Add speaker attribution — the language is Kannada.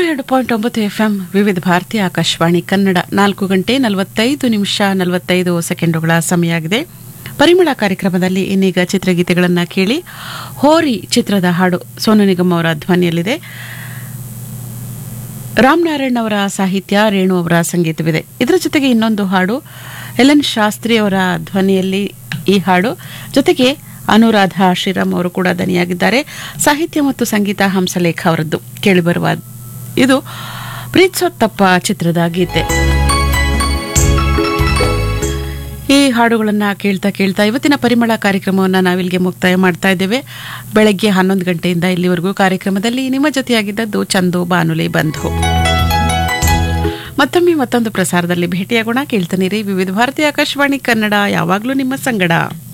Speaker 1: ಎರಡು ಪಾಯಿಂಟ್ ಒಂಬತ್ತು ಎಫ್ಎಂ ವಿವಿಧ ಭಾರತಿ ಆಕಾಶವಾಣಿ ಕನ್ನಡ ನಾಲ್ಕು ಗಂಟೆ ನಲವತ್ತೈದು ನಿಮಿಷ ನಲವತ್ತೈದು ಸೆಕೆಂಡುಗಳ ಸಮಯ ಆಗಿದೆ ಪರಿಮಳ ಕಾರ್ಯಕ್ರಮದಲ್ಲಿ ಇನ್ನೀಗ ಚಿತ್ರಗೀತೆಗಳನ್ನು ಕೇಳಿ ಹೋರಿ ಚಿತ್ರದ ಹಾಡು ಸೋನು ನಿಗಮ್ ಅವರ ಧ್ವನಿಯಲ್ಲಿದೆ ರಾಮನಾರಾಯಣ್ ಅವರ ಸಾಹಿತ್ಯ ರೇಣು ಅವರ ಸಂಗೀತವಿದೆ ಇದರ ಜೊತೆಗೆ ಇನ್ನೊಂದು ಹಾಡು ಎಲ್ ಎನ್ ಶಾಸ್ತ್ರಿ ಅವರ ಧ್ವನಿಯಲ್ಲಿ ಈ ಹಾಡು ಜೊತೆಗೆ ಅನುರಾಧ ಶ್ರೀರಾಮ್ ಅವರು ಕೂಡ ದನಿಯಾಗಿದ್ದಾರೆ ಸಾಹಿತ್ಯ ಮತ್ತು ಸಂಗೀತ ಹಂಸಲೇಖ ಅವರದ್ದು ಕೇಳಿಬರುವ ಇದು ಪ್ರೀತ್ಸೋತ್ತಪ್ಪ ಚಿತ್ರದ ಗೀತೆ ಈ ಹಾಡುಗಳನ್ನ ಕೇಳ್ತಾ ಕೇಳ್ತಾ ಇವತ್ತಿನ ಪರಿಮಳ ಕಾರ್ಯಕ್ರಮವನ್ನು ನಾವಿಲ್ಲಿಗೆ ಮುಕ್ತಾಯ ಮಾಡ್ತಾ ಇದ್ದೇವೆ ಬೆಳಗ್ಗೆ ಹನ್ನೊಂದು ಗಂಟೆಯಿಂದ ಇಲ್ಲಿವರೆಗೂ ಕಾರ್ಯಕ್ರಮದಲ್ಲಿ ನಿಮ್ಮ ಜೊತೆಯಾಗಿದ್ದದ್ದು ಚಂದು ಬಾನುಲಿ ಬಂಧು ಮತ್ತೊಮ್ಮೆ ಮತ್ತೊಂದು ಪ್ರಸಾರದಲ್ಲಿ ಭೇಟಿಯಾಗೋಣ ಕೇಳ್ತಾನಿರಿ ವಿವಿಧ ಭಾರತೀಯ ಆಕಾಶವಾಣಿ ಕನ್ನಡ ಯಾವಾಗಲೂ ನಿಮ್ಮ ಸಂಗಡ